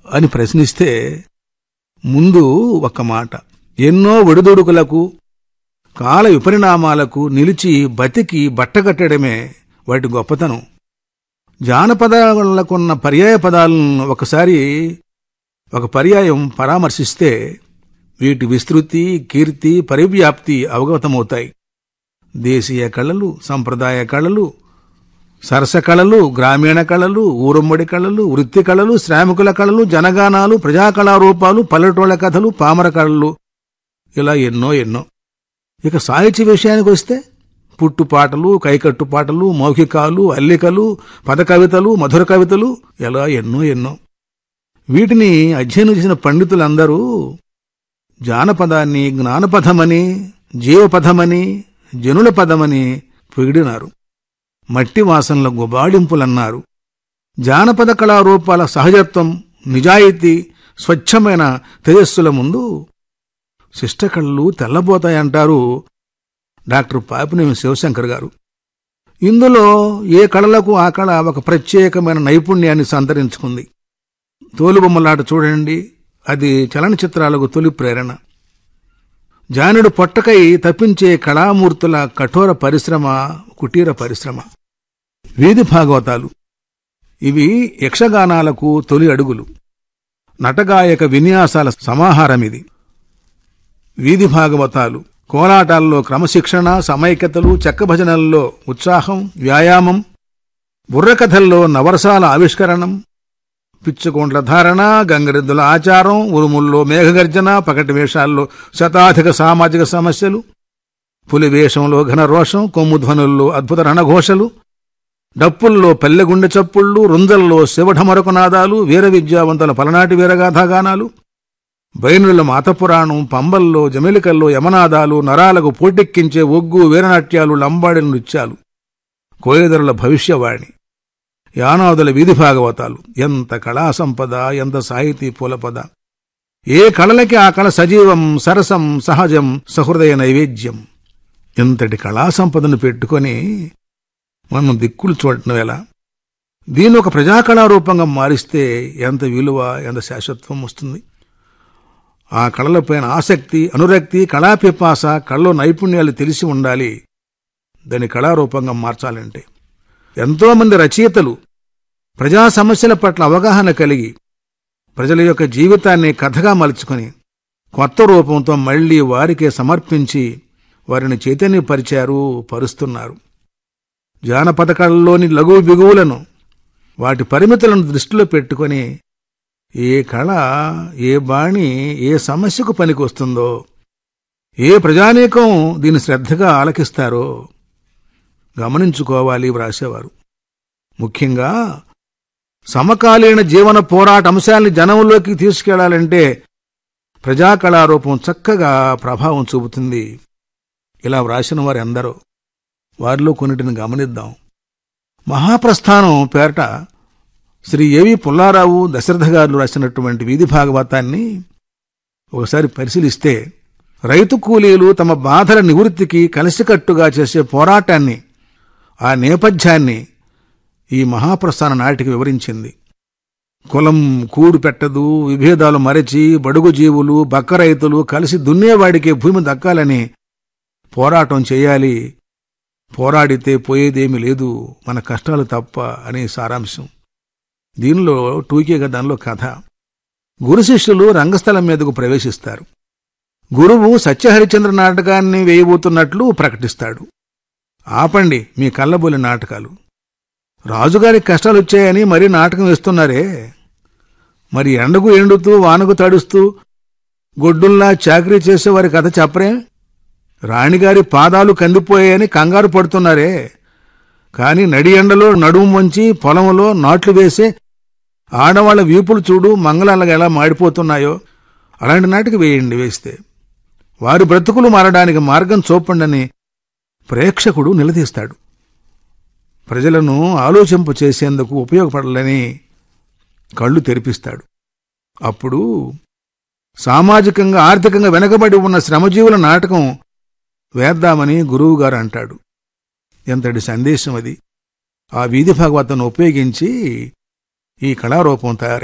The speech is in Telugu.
అని ప్రశ్నిస్తే ముందు ఒక మాట ఎన్నో ఒడిదుడుకులకు కాల విపరిణామాలకు నిలిచి బతికి బట్టగట్టడమే వాటి గొప్పతనం జానపదాలకున్న పర్యాయ పదాలను ఒకసారి ఒక పర్యాయం పరామర్శిస్తే వీటి విస్తృతి కీర్తి పరివ్యాప్తి అవగతమవుతాయి దేశీయ కళలు సంప్రదాయ కళలు సరస కళలు గ్రామీణ కళలు ఊరమ్మడి కళలు వృత్తి కళలు శ్రామికుల కళలు జనగానాలు ప్రజాకళారూపాలు పల్లెటూళ్ళ కథలు పామర కళలు ఇలా ఎన్నో ఎన్నో ఇక సాహిత్య విషయానికి వస్తే పుట్టుపాటలు కైకట్టు పాటలు మౌఖికాలు అల్లికలు పద కవితలు మధుర కవితలు ఇలా ఎన్నో ఎన్నో వీటిని అధ్యయనం చేసిన పండితులందరూ జానపదాన్ని జ్ఞానపథమని జీవపథమని జనుల పదమని పొగిడినారు మట్టి వాసనల గుబాళింపులన్నారు జానపద కళారూపాల సహజత్వం నిజాయితీ స్వచ్ఛమైన తేజస్సుల ముందు శిష్టకళ్ళు తెల్లబోతాయంటారు డాక్టర్ పాపినేని శివశంకర్ గారు ఇందులో ఏ కళలకు ఆ కళ ఒక ప్రత్యేకమైన నైపుణ్యాన్ని సంతరించుకుంది తోలుబొమ్మలాట చూడండి అది చలనచిత్రాలకు తొలి ప్రేరణ జానుడు పొట్టకై తప్పించే కళామూర్తుల కఠోర పరిశ్రమ కుటీర పరిశ్రమ వీధి భాగవతాలు ఇవి యక్షగానాలకు తొలి అడుగులు నటగాయక విన్యాసాల సమాహారమిది వీధి భాగవతాలు కోలాటాల్లో క్రమశిక్షణ సమైక్యతలు చెక్క భజనల్లో ఉత్సాహం వ్యాయామం బుర్రకథల్లో నవరసాల ఆవిష్కరణం పిచ్చుకోండ్ల ధారణ గంగరెద్దుల ఆచారం ఉరుముల్లో మేఘగర్జన పకటి వేషాల్లో శతాధిక సామాజిక సమస్యలు పులి వేషంలో ఘనరోషం కొమ్ముధ్వనుల్లో అద్భుత రణఘోషలు డప్పుల్లో పల్లెగుండె చప్పుళ్ళు రుంజల్లో శివఢమరకు నాదాలు వీర విద్యావంతుల పలనాటి వీరగాథాగానాలు బైనుల మాతపురాణం పంబల్లో జమెలికల్లో యమనాదాలు నరాలకు పోటెక్కించే ఒగ్గు వీరనాట్యాలు లంబాడి నృత్యాలు కోయదరుల భవిష్యవాణి యానాదుల వీధి భాగవతాలు ఎంత కళా సంపద ఎంత సాహితీ పూలపద ఏ కళలకి ఆ కళ సజీవం సరసం సహజం సహృదయ నైవేద్యం ఇంతటి కళా సంపదను పెట్టుకొని మనం దిక్కులు చూడటం ఎలా దీని ఒక ప్రజాకళారూపంగా మారిస్తే ఎంత విలువ ఎంత శాశ్వత్వం వస్తుంది ఆ కళలపైన ఆసక్తి అనురక్తి కళాపిపాస కళ్ళలో నైపుణ్యాలు తెలిసి ఉండాలి దాని కళారూపంగా మార్చాలంటే ఎంతోమంది రచయితలు ప్రజా సమస్యల పట్ల అవగాహన కలిగి ప్రజల యొక్క జీవితాన్ని కథగా మలుచుకొని కొత్త రూపంతో మళ్లీ వారికే సమర్పించి వారిని చైతన్యపరిచారు పరుస్తున్నారు జానపద కళల్లోని లఘు బిగువులను వాటి పరిమితులను దృష్టిలో పెట్టుకొని ఏ కళ ఏ బాణి ఏ సమస్యకు పనికొస్తుందో ఏ ప్రజానీకం దీన్ని శ్రద్ధగా ఆలకిస్తారో గమనించుకోవాలి వ్రాసేవారు ముఖ్యంగా సమకాలీన జీవన పోరాట అంశాల్ని జనంలోకి తీసుకెళ్లాలంటే ప్రజాకళారూపం చక్కగా ప్రభావం చూపుతుంది ఇలా వ్రాసిన వారు ఎందరో వారిలో కొన్నిటిని గమనిద్దాం మహాప్రస్థానం పేరట శ్రీ ఏవి పుల్లారావు దశరథ గారు రాసినటువంటి వీధి భాగవతాన్ని ఒకసారి పరిశీలిస్తే రైతు కూలీలు తమ బాధల నివృత్తికి కలిసికట్టుగా చేసే పోరాటాన్ని ఆ నేపథ్యాన్ని ఈ మహాప్రస్థాన నాటికి వివరించింది కులం కూడు పెట్టదు విభేదాలు మరచి బడుగు జీవులు బక్క రైతులు కలిసి దున్నేవాడికి భూమి దక్కాలని పోరాటం చేయాలి పోరాడితే పోయేదేమీ లేదు మన కష్టాలు తప్ప అనే సారాంశం దీనిలో టూకీగా దానిలో కథ గురు శిష్యులు రంగస్థలం మీదకు ప్రవేశిస్తారు గురువు సత్యహరిచంద్ర నాటకాన్ని వేయబోతున్నట్లు ప్రకటిస్తాడు ఆపండి మీ కళ్ళబోలి నాటకాలు రాజుగారికి కష్టాలు వచ్చాయని మరీ నాటకం వేస్తున్నారే మరి ఎండకు ఎండుతూ వానకు తడుస్తూ గొడ్డుల్లా చాకరీ చేసేవారి కథ చెప్పరే రాణిగారి పాదాలు కందిపోయాయని కంగారు పడుతున్నారే కాని నడి ఎండలో నడుము వంచి పొలంలో నాట్లు వేసే ఆడవాళ్ల వీపులు చూడు మంగళాలుగా ఎలా మాడిపోతున్నాయో అలాంటి నాటికి వేయండి వేస్తే వారి బ్రతుకులు మారడానికి మార్గం చూపండని ప్రేక్షకుడు నిలదీస్తాడు ప్రజలను ఆలోచింప చేసేందుకు ఉపయోగపడాలని కళ్ళు తెరిపిస్తాడు అప్పుడు సామాజికంగా ఆర్థికంగా వెనకబడి ఉన్న శ్రమజీవుల నాటకం వేద్దామని గురువుగారు అంటాడు ఎంతటి సందేశం అది ఆ వీధి భాగవతను ఉపయోగించి ఈ కళారూపం తయారు